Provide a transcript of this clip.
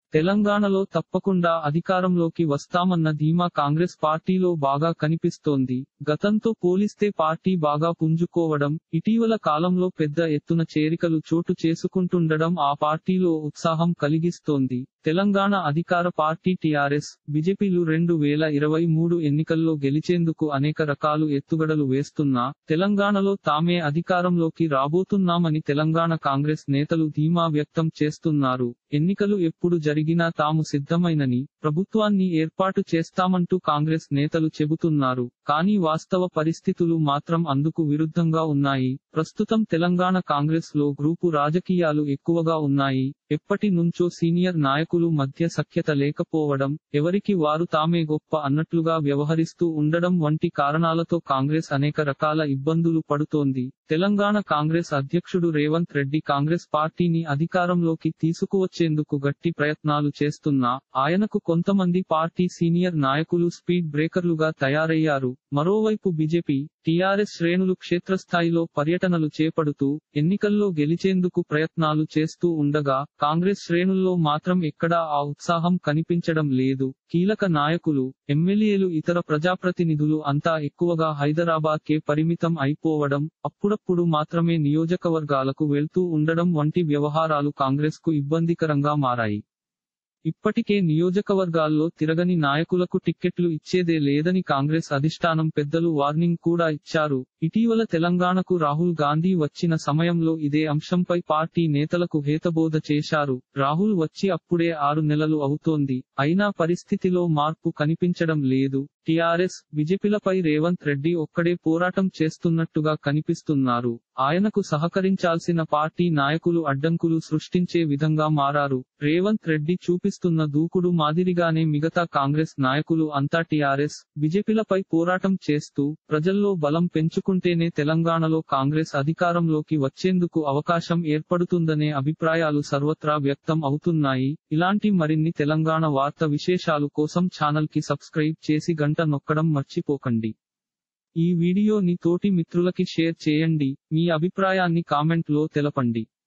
తెలంగాణలో తప్పకుండా అధికారంలోకి వస్తామన్న ధీమా కాంగ్రెస్ పార్టీలో బాగా కనిపిస్తోంది గతంతో పోలిస్తే పార్టీ బాగా పుంజుకోవడం ఇటీవల కాలంలో పెద్ద ఎత్తున చేరికలు చోటు చేసుకుంటుండడం ఆ పార్టీలో ఉత్సాహం కలిగిస్తోంది తెలంగాణ అధికార పార్టీ టీఆర్ఎస్ బీజేపీలు రెండు వేల ఇరవై మూడు ఎన్నికల్లో గెలిచేందుకు అనేక రకాలు ఎత్తుగడలు వేస్తున్నా తెలంగాణలో తామే అధికారంలోకి రాబోతున్నామని తెలంగాణ కాంగ్రెస్ నేతలు ధీమా వ్యక్తం చేస్తున్నారు ఎన్నికలు ఎప్పుడు జరిగినా తాము సిద్ధమైనని ప్రభుత్వాన్ని ఏర్పాటు చేస్తామంటూ కాంగ్రెస్ నేతలు చెబుతున్నారు కానీ వాస్తవ పరిస్థితులు మాత్రం అందుకు విరుద్ధంగా ఉన్నాయి ప్రస్తుతం తెలంగాణ కాంగ్రెస్ లో గ్రూపు రాజకీయాలు ఎక్కువగా ఉన్నాయి ఎప్పటి నుంచో సీనియర్ నాయకులు మధ్య సఖ్యత లేకపోవడం ఎవరికి వారు తామే గొప్ప అన్నట్లుగా వ్యవహరిస్తూ ఉండడం వంటి కారణాలతో కాంగ్రెస్ అనేక రకాల ఇబ్బందులు పడుతోంది తెలంగాణ కాంగ్రెస్ అధ్యక్షుడు రేవంత్ రెడ్డి కాంగ్రెస్ పార్టీని అధికారంలోకి తీసుకువచ్చేందుకు గట్టి ప్రయత్నాలు చేస్తున్నా ఆయనకు కొంతమంది పార్టీ సీనియర్ నాయకులు స్పీడ్ బ్రేకర్లుగా తయారయ్యారు మరోవైపు బీజేపీ టీఆర్ఎస్ శ్రేణులు క్షేత్రస్థాయిలో పర్యటనలు చేపడుతూ ఎన్నికల్లో గెలిచేందుకు ప్రయత్నాలు చేస్తూ ఉండగా కాంగ్రెస్ శ్రేణుల్లో మాత్రం ఎక్కడా ఆ ఉత్సాహం కనిపించడం లేదు కీలక నాయకులు ఎమ్మెల్యేలు ఇతర ప్రజాప్రతినిధులు అంతా ఎక్కువగా హైదరాబాద్ కే పరిమితం అయిపోవడం అప్పుడప్పుడు మాత్రమే నియోజకవర్గాలకు వెళ్తూ ఉండడం వంటి వ్యవహారాలు కాంగ్రెస్ కు ఇబ్బందికరంగా మారాయి ఇప్పటికే నియోజకవర్గాల్లో తిరగని నాయకులకు టిక్కెట్లు ఇచ్చేదే లేదని కాంగ్రెస్ అధిష్టానం పెద్దలు వార్నింగ్ కూడా ఇచ్చారు ఇటీవల తెలంగాణకు రాహుల్ గాంధీ వచ్చిన సమయంలో ఇదే అంశంపై పార్టీ నేతలకు హేతబోధ చేశారు రాహుల్ వచ్చి అప్పుడే ఆరు నెలలు అవుతోంది అయినా పరిస్థితిలో మార్పు కనిపించడం లేదు టీఆర్ఎస్ బీజేపీలపై రేవంత్ రెడ్డి ఒక్కడే పోరాటం చేస్తున్నట్టుగా కనిపిస్తున్నారు ఆయనకు సహకరించాల్సిన పార్టీ నాయకులు అడ్డంకులు సృష్టించే విధంగా మారారు రేవంత్ రెడ్డి చూపిస్తున్న దూకుడు మాదిరిగానే మిగతా కాంగ్రెస్ నాయకులు అంతా టీఆర్ఎస్ బీజేపీలపై పోరాటం చేస్తూ ప్రజల్లో బలం పెంచుకుంటేనే తెలంగాణలో కాంగ్రెస్ అధికారంలోకి వచ్చేందుకు అవకాశం ఏర్పడుతుందనే అభిప్రాయాలు సర్వత్రా వ్యక్తం అవుతున్నాయి ఇలాంటి మరిన్ని తెలంగాణ వార్త విశేషాలు కోసం ఛానల్ కి సబ్స్క్రైబ్ చేసి గంట నొక్కడం మర్చిపోకండి ఈ వీడియోని తోటి మిత్రులకి షేర్ చేయండి మీ అభిప్రాయాన్ని కామెంట్ లో తెలపండి